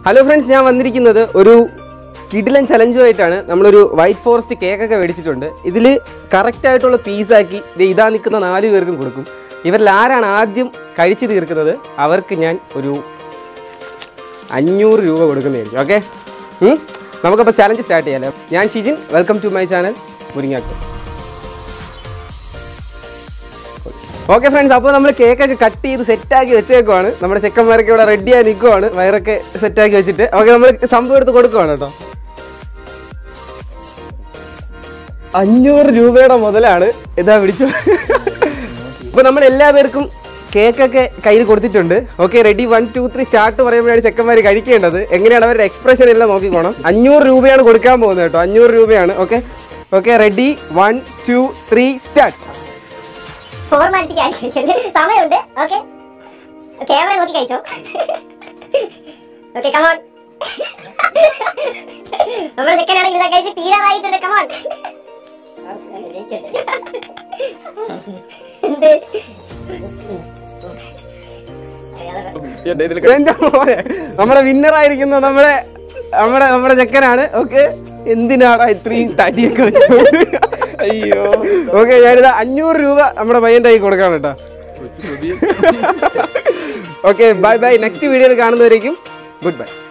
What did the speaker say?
hello friends ഞാൻ വന്നിരിക്കുന്നത് ഒരു കിടിലൻ ചലഞ്ചുമായിട്ടാണ് നമ്മളൊരു വൈറ്റ് ഫോറസ്റ്റ് കേക്കൊക്കെ മേടിച്ചിട്ടുണ്ട് ഇതിൽ കറക്റ്റായിട്ടുള്ള പീസാക്കി ദേ ഇതാ നിൽക്കുന്ന നാല് പേർക്കും കൊടുക്കും ഇവരിൽ ആരാണ് ആദ്യം കഴിച്ചു തീർക്കുന്നത് അവർക്ക് ഞാൻ ഒരു അഞ്ഞൂറ് രൂപ കൊടുക്കുന്നതായിരിക്കും ഓക്കെ നമുക്കപ്പോൾ ചലഞ്ച് സ്റ്റാർട്ട് ചെയ്യാലോ ഞാൻ Shijin welcome to my channel മുരിങ്ങാക്കോ ഓക്കെ ഫ്രണ്ട്സ് അപ്പോൾ നമ്മൾ കേക്കൊക്കെ കട്ട് ചെയ്ത് സെറ്റാക്കി വെച്ചേക്കുവാണ് നമ്മുടെ ചെക്കന്മാരൊക്കെ ഇവിടെ റെഡിയായി നിൽക്കുവാണ് വയറൊക്കെ സെറ്റാക്കി വെച്ചിട്ട് ഓക്കെ നമ്മൾ സംഭവം എടുത്ത് കൊടുക്കുവാണ് കേട്ടോ അഞ്ഞൂറ് രൂപയുടെ മുതലാണ് ഇതാ പിടിച്ചു അപ്പോൾ നമ്മൾ എല്ലാ പേർക്കും കേക്കൊക്കെ കയ്യിൽ കൊടുത്തിട്ടുണ്ട് okay ready one two three start പറയുമ്പോഴാണ് ചെക്കന്മാർ കഴിക്കേണ്ടത് എങ്ങനെയാണ് അവരുടെ എക്സ്പ്രഷൻ എല്ലാം നോക്കിക്കോണം അഞ്ഞൂറ് രൂപയാണ് കൊടുക്കാൻ പോകുന്നത് കേട്ടോ അഞ്ഞൂറ് രൂപയാണ് okay okay ready one two three start ഫോർമാലിറ്റിക്ക് ആയിരിക്കും സമയമുണ്ട് ഓക്കെ ക്യാമറ നോക്കി കഴിച്ചോ ഓക്കെ കമോൺ നമ്മുടെ ചെക്കനാണെങ്കിൽ ഇതാ കഴിച്ച് തീരാറായിട്ടുണ്ട് കമോൺ എന്ത് എന്റെ മോനെ നമ്മുടെ വിന്നർ ആയിരിക്കുന്ന നമ്മുടെ നമ്മുടെ നമ്മുടെ ചെക്കനാണ് ഓക്കെ എന്തിനാടാ ഇത്രയും തടിയൊക്കെ വെച്ചോണ്ട് അയ്യോ ഓക്കെ ഞാനിത് അഞ്ഞൂറ് രൂപ നമ്മുടെ പയ്യൻ്റെ കൈ കൊടുക്കാം കേട്ടോ ഓക്കെ ബൈ ബൈ നെക്സ്റ്റ് വീഡിയോയിൽ കാണുന്നവരേക്കും ഗുഡ് ബൈ